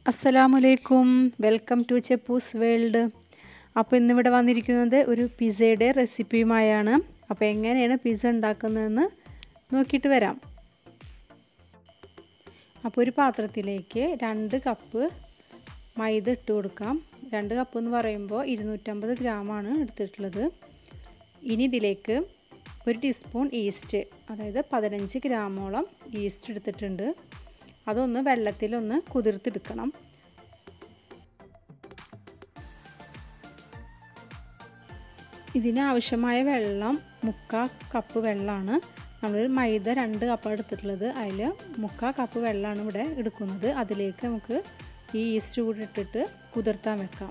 അസ്സലാമലൈക്കും welcome to ചെപ്പൂസ് world അപ്പോൾ ഇന്നിവിടെ വന്നിരിക്കുന്നത് ഒരു പിസയുടെ റെസിപ്പിയുമായാണ് അപ്പോൾ എങ്ങനെയാണ് പിസ്സ ഉണ്ടാക്കുന്നതെന്ന് നോക്കിയിട്ട് വരാം അപ്പോൾ ഒരു പാത്രത്തിലേക്ക് രണ്ട് കപ്പ് മൈദ ഇട്ട് കൊടുക്കാം രണ്ട് കപ്പ് എന്ന് പറയുമ്പോൾ ഇരുന്നൂറ്റമ്പത് ഗ്രാമാണ് എടുത്തിട്ടുള്ളത് ഇനി ഇതിലേക്ക് ഒരു ടീസ്പൂൺ ഈസ്റ്റ് അതായത് പതിനഞ്ച് ഗ്രാമോളം ഈസ്റ്റ് എടുത്തിട്ടുണ്ട് അതൊന്ന് വെള്ളത്തിലൊന്ന് കുതിർത്തെടുക്കണം ഇതിനാവശ്യമായ വെള്ളം മുക്കാ കപ്പ് വെള്ളമാണ് നമ്മൾ മൈദ രണ്ട് കപ്പാണ് എടുത്തിട്ടുള്ളത് അതിൽ മുക്കാ കപ്പ് വെള്ളമാണ് ഇവിടെ എടുക്കുന്നത് അതിലേക്ക് നമുക്ക് ഈ ഈസ്റ്റ് കൂടി ഇട്ടിട്ട് കുതിർത്താൻ വെക്കാം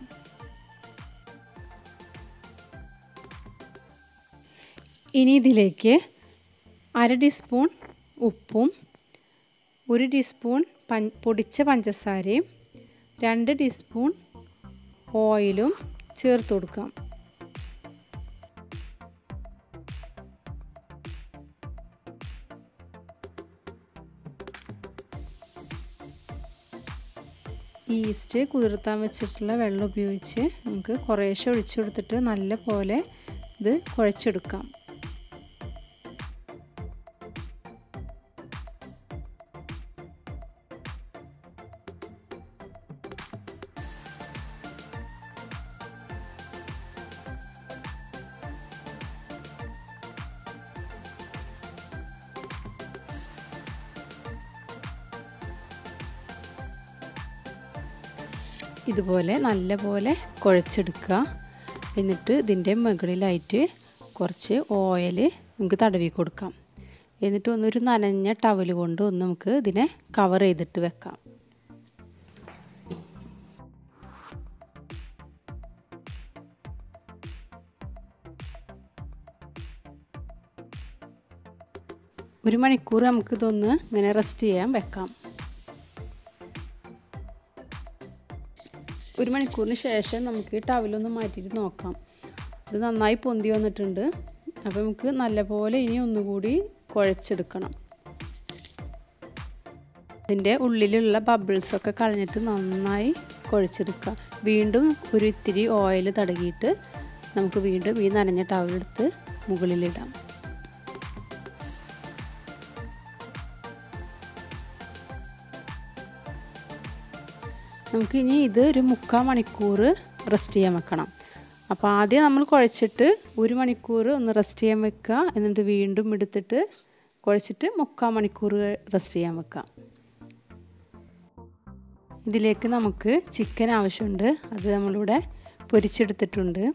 ഇനി ഇതിലേക്ക് അര ടീസ്പൂൺ ഉപ്പും ഒരു ടീസ്പൂൺ പഞ്ച പൊടിച്ച പഞ്ചസാരയും രണ്ട് ടീസ്പൂൺ ഓയിലും ചേർത്ത് കൊടുക്കാം ഈസ്റ്റ് കുതിർത്താൻ വെച്ചിട്ടുള്ള വെള്ളം ഉപയോഗിച്ച് നമുക്ക് കുറേശ്ശെ ഒഴിച്ചു കൊടുത്തിട്ട് നല്ല പോലെ ഇത് കുഴച്ചെടുക്കാം ഇതുപോലെ നല്ല പോലെ കുഴച്ചെടുക്കുക എന്നിട്ട് ഇതിൻ്റെ മുകളിലായിട്ട് കുറച്ച് ഓയിൽ നമുക്ക് തടവി കൊടുക്കാം എന്നിട്ട് ഒന്നൊരു നനഞ്ഞ ടവൽ കൊണ്ട് ഒന്ന് നമുക്ക് ഇതിനെ കവർ ചെയ്തിട്ട് വെക്കാം ഒരു മണിക്കൂർ നമുക്കിതൊന്ന് ഇങ്ങനെ റെസ്റ്റ് ചെയ്യാൻ വെക്കാം ഒരു മണിക്കൂറിന് ശേഷം നമുക്ക് ടവലൊന്ന് മാറ്റിയിട്ട് നോക്കാം ഇത് നന്നായി പൊന്തി വന്നിട്ടുണ്ട് അപ്പോൾ നമുക്ക് നല്ലപോലെ ഇനി ഒന്നുകൂടി കുഴച്ചെടുക്കണം ഇതിൻ്റെ ഉള്ളിലുള്ള ബബിൾസൊക്കെ കളഞ്ഞിട്ട് നന്നായി കുഴച്ചെടുക്കുക വീണ്ടും ഒരു ഇത്തിരി ഓയിൽ തടകിയിട്ട് നമുക്ക് വീണ്ടും ഈ നനഞ്ഞ ടവലെടുത്ത് മുകളിലിടാം നമുക്കിനി ഇത് ഒരു മുക്കാൽ മണിക്കൂർ റെസ്റ്റ് ചെയ്യാൻ വെക്കണം അപ്പോൾ ആദ്യം നമ്മൾ കുഴച്ചിട്ട് ഒരു മണിക്കൂർ ഒന്ന് റെസ്റ്റ് ചെയ്യാൻ വെക്കുക എന്നിട്ട് വീണ്ടും എടുത്തിട്ട് കുഴച്ചിട്ട് മുക്കാൽ മണിക്കൂർ റെസ്റ്റ് ചെയ്യാൻ വെക്കുക ഇതിലേക്ക് നമുക്ക് ചിക്കൻ ആവശ്യമുണ്ട് അത് നമ്മളിവിടെ പൊരിച്ചെടുത്തിട്ടുണ്ട്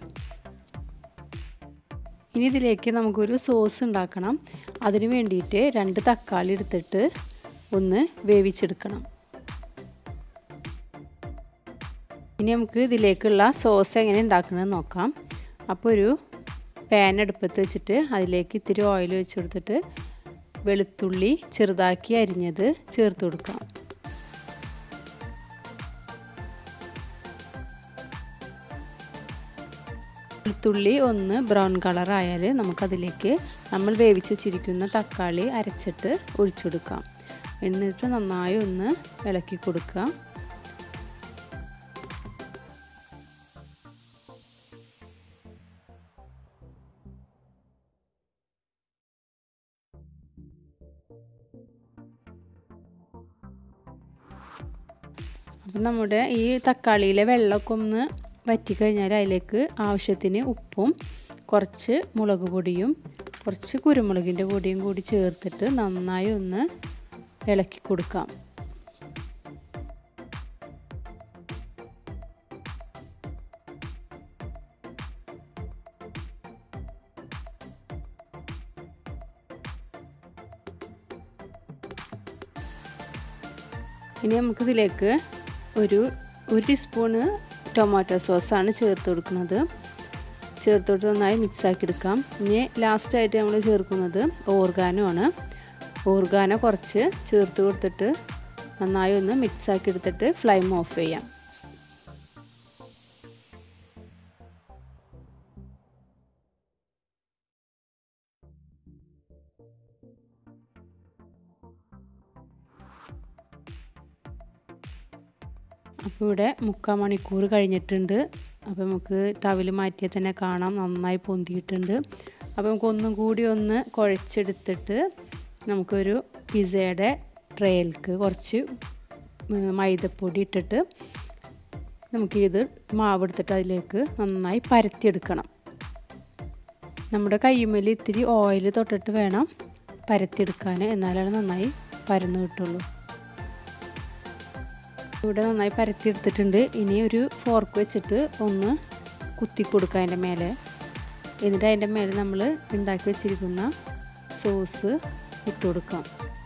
ഇനി ഇതിലേക്ക് നമുക്കൊരു സോസ് ഉണ്ടാക്കണം അതിന് വേണ്ടിയിട്ട് രണ്ട് തക്കാളി എടുത്തിട്ട് ഒന്ന് വേവിച്ചെടുക്കണം ഇനി നമുക്ക് ഇതിലേക്കുള്ള സോസ് എങ്ങനെ ഉണ്ടാക്കണമെന്ന് നോക്കാം അപ്പോൾ ഒരു പാൻ അടുപ്പത്ത് വെച്ചിട്ട് അതിലേക്ക് ഇത്തിരി ഓയിൽ വെച്ച് കൊടുത്തിട്ട് വെളുത്തുള്ളി ചെറുതാക്കി അരിഞ്ഞത് ചേർത്ത് കൊടുക്കാം വെളുത്തുള്ളി ഒന്ന് ബ്രൗൺ കളർ ആയാൽ നമുക്കതിലേക്ക് നമ്മൾ വേവിച്ച് വെച്ചിരിക്കുന്ന തക്കാളി അരച്ചിട്ട് ഒഴിച്ചു കൊടുക്കാം എന്നിട്ട് നന്നായി ഒന്ന് ഇളക്കി കൊടുക്കുക അപ്പം നമ്മുടെ ഈ തക്കാളിയിലെ വെള്ളമൊക്കെ ഒന്ന് വറ്റിക്കഴിഞ്ഞാൽ അതിലേക്ക് ആവശ്യത്തിന് ഉപ്പും കുറച്ച് മുളക് പൊടിയും കുറച്ച് കുരുമുളകിൻ്റെ പൊടിയും കൂടി ചേർത്തിട്ട് നന്നായി ഒന്ന് ഇളക്കി കൊടുക്കാം ഇനി നമുക്കിതിലേക്ക് ഒരു ഒരു ടീസ്പൂണ് ടൊമാറ്റോ സോസാണ് ചേർത്ത് കൊടുക്കുന്നത് ചേർത്തിട്ട് നന്നായി മിക്സ് ആക്കി എടുക്കാം ഇനി ലാസ്റ്റായിട്ട് നമ്മൾ ചേർക്കുന്നത് ഓർഗാനോ ആണ് ഓർഗാനോ കുറച്ച് ചേർത്ത് കൊടുത്തിട്ട് നന്നായി ഒന്ന് മിക്സ് ആക്കി എടുത്തിട്ട് ഫ്ലെയിം ഓഫ് ചെയ്യാം അപ്പോൾ ഇവിടെ മുക്കാൽ മണിക്കൂർ കഴിഞ്ഞിട്ടുണ്ട് അപ്പോൾ നമുക്ക് ടവൽ മാറ്റിയാൽ തന്നെ കാണാം നന്നായി പൊന്തിയിട്ടുണ്ട് അപ്പോൾ നമുക്ക് ഒന്നും കൂടി ഒന്ന് കുഴച്ചെടുത്തിട്ട് നമുക്കൊരു പിസയുടെ ട്രേയിലേക്ക് കുറച്ച് മൈദപ്പൊടി ഇട്ടിട്ട് നമുക്കിത് മാവ് എടുത്തിട്ട് അതിലേക്ക് നന്നായി പരത്തിയെടുക്കണം നമ്മുടെ കയ്യുമ്മൽ ഇത്തിരി ഓയിൽ തൊട്ടിട്ട് വേണം പരത്തിയെടുക്കാൻ എന്നാലാണ് നന്നായി പരന്ന് കിട്ടുള്ളൂ ഇവിടെ നന്നായി പരത്തിയെടുത്തിട്ടുണ്ട് ഇനി ഒരു ഫോർക്ക് വെച്ചിട്ട് ഒന്ന് കുത്തി കൊടുക്കുക അതിൻ്റെ മേലെ എന്നിട്ട് അതിൻ്റെ മേലെ നമ്മൾ ഉണ്ടാക്കി വെച്ചിരിക്കുന്ന സോസ് ഇട്ട് കൊടുക്കാം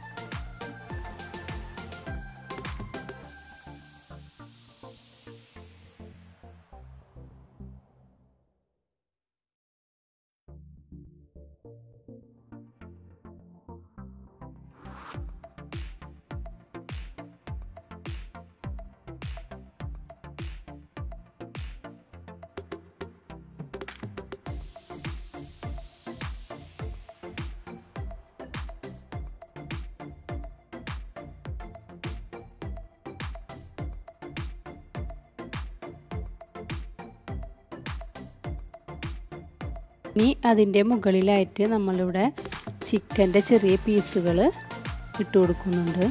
ഇനി അതിൻ്റെ മുകളിലായിട്ട് നമ്മളിവിടെ ചിക്കൻ്റെ ചെറിയ പീസുകൾ ഇട്ട് കൊടുക്കുന്നുണ്ട്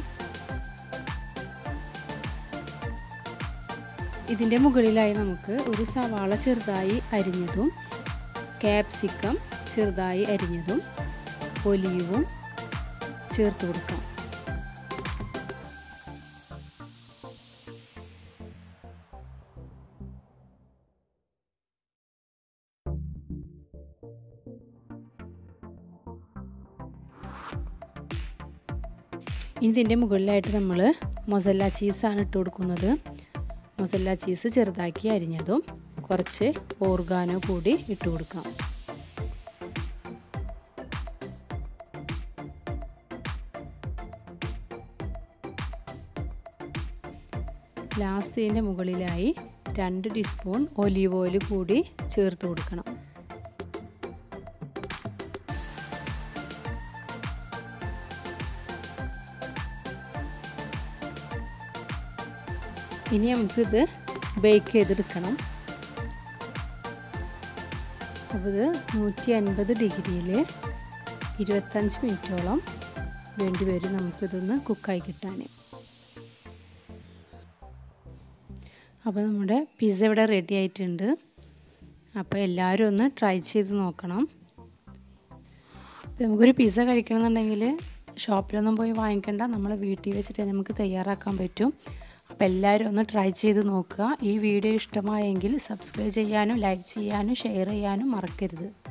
ഇതിൻ്റെ മുകളിലായി നമുക്ക് ഒരു സവാള ചെറുതായി അരിഞ്ഞതും ക്യാപ്സിക്കം ചെറുതായി അരിഞ്ഞതും ഒലിവും ചേർത്ത് കൊടുക്കാം ഇനി ഇതിൻ്റെ മുകളിലായിട്ട് നമ്മൾ മൊസല്ല ചീസാണ് ഇട്ട് കൊടുക്കുന്നത് മൊസല്ല ചീസ് ചെറുതാക്കി അരിഞ്ഞതും കുറച്ച് ഓർഗാനോ കൂടി ഇട്ട് കൊടുക്കാം ലാസ്റ്റിൻ്റെ മുകളിലായി രണ്ട് ടീസ്പൂൺ ഒലീവ് ഓയിൽ കൂടി ചേർത്ത് കൊടുക്കണം ഇനി നമുക്കിത് ബേക്ക് ചെയ്തെടുക്കണം അപ്പോൾ ഇത് നൂറ്റി അൻപത് ഡിഗ്രിയിൽ ഇരുപത്തഞ്ച് മിനിറ്റോളം വേണ്ടി വരും നമുക്കിതൊന്ന് കുക്കായി കിട്ടാൻ അപ്പോൾ നമ്മുടെ പിസ്സ ഇവിടെ റെഡി ആയിട്ടുണ്ട് അപ്പോൾ എല്ലാവരും ഒന്ന് ട്രൈ ചെയ്ത് നോക്കണം അപ്പോൾ നമുക്കൊരു പിസ്സ കഴിക്കണമെന്നുണ്ടെങ്കിൽ ഷോപ്പിലൊന്നും പോയി വാങ്ങിക്കണ്ട നമ്മൾ വീട്ടിൽ വെച്ചിട്ട് നമുക്ക് തയ്യാറാക്കാൻ പറ്റും അപ്പോൾ എല്ലാവരും ഒന്ന് ട്രൈ ചെയ്ത് നോക്കുക ഈ വീഡിയോ ഇഷ്ടമായെങ്കിൽ സബ്സ്ക്രൈബ് ചെയ്യാനും ലൈക്ക് ചെയ്യാനും ഷെയർ ചെയ്യാനും മറക്കരുത്